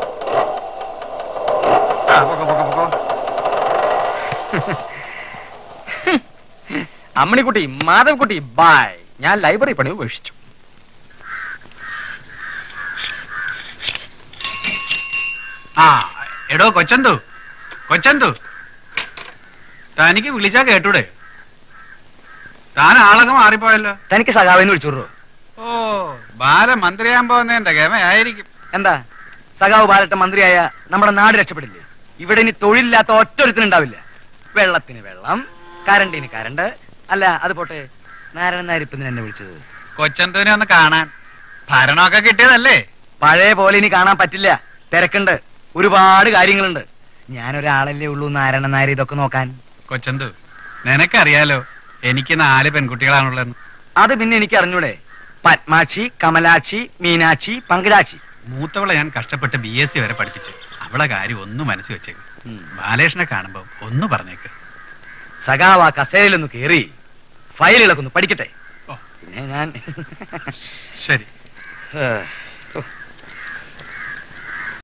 Speaker 2: ആ, പൊക്കോ, പൊക്കോ, പൊക്കോ. അമ്മണിക്കുട്ടി മാധവ്കുട്ടി ബായ് ഞാൻ ലൈബ്രറി പണി ഉപേക്ഷിച്ചു
Speaker 1: ആ എടോ കൊച്ചന്തു കൊച്ചന്തു തനിക്ക് വിളിച്ചാ കേട്ടൂടെ താൻ ആളൊക്കെ മാറിപ്പോയല്ലോ
Speaker 2: തനിക്ക് സഖാവിനെ വിളിച്ചോറോ
Speaker 1: ഓ ബാല മന്ത്രിയാൻ പോകുന്നതിന്റെ ഗമയായിരിക്കും
Speaker 2: എന്താ സഖാവ് ബാലട്ട മന്ത്രിയായ നമ്മുടെ നാട് രക്ഷപ്പെടില്ലേ ഇവിടെ ഇനി തൊഴിലില്ലാത്ത ഒറ്റൊരുത്തിനുണ്ടാവില്ല വെള്ളത്തിന് വെള്ളം കരണ്ടിന് കരണ്ട് അല്ല അത് പോട്ടെ നാരായണൻ നായർ ഇപ്പൊ എന്നെ വിളിച്ചത്
Speaker 1: കൊച്ചന്തുവിനെ ഒന്ന് കാണാൻ ഭരണമൊക്കെ കിട്ടിയതല്ലേ
Speaker 2: പഴയ പോലെ ഇനി കാണാൻ പറ്റില്ല തിരക്കുണ്ട് ഒരുപാട് കാര്യങ്ങളുണ്ട് ഞാനൊരാളല്ലേ ഉള്ളൂ നാരായണൻ നായർ ഇതൊക്കെ നോക്കാൻ
Speaker 1: കൊച്ചന്തു നിനക്കറിയാലോ എനിക്ക് നാല് പെൺകുട്ടികളാണുള്ളതെന്ന്
Speaker 2: അത് പിന്നെ എനിക്ക് അറിഞ്ഞൂടെ പത്മാക്ഷി കമലാക്ഷി മീനാക്ഷി പങ്കജാക്ഷി
Speaker 1: മൂത്തവളെ ഞാൻ കഷ്ടപ്പെട്ട് ബി എസ് സി വരെ പഠിപ്പിച്ചു അവളെ കാര്യം ഒന്ന് മനസ്സിൽ വെച്ചേക്ക് ബാലേഷനെ കാണുമ്പോ ഒന്ന് പറഞ്ഞേക്ക്
Speaker 2: സഖാവ് ആ കസേരയിലൊന്ന് കേറി ഫയലുകളൊക്കെ ഒന്ന് പഠിക്കട്ടെ പിന്നെ ഞാൻ
Speaker 1: ശരി
Speaker 3: ഏഹ്.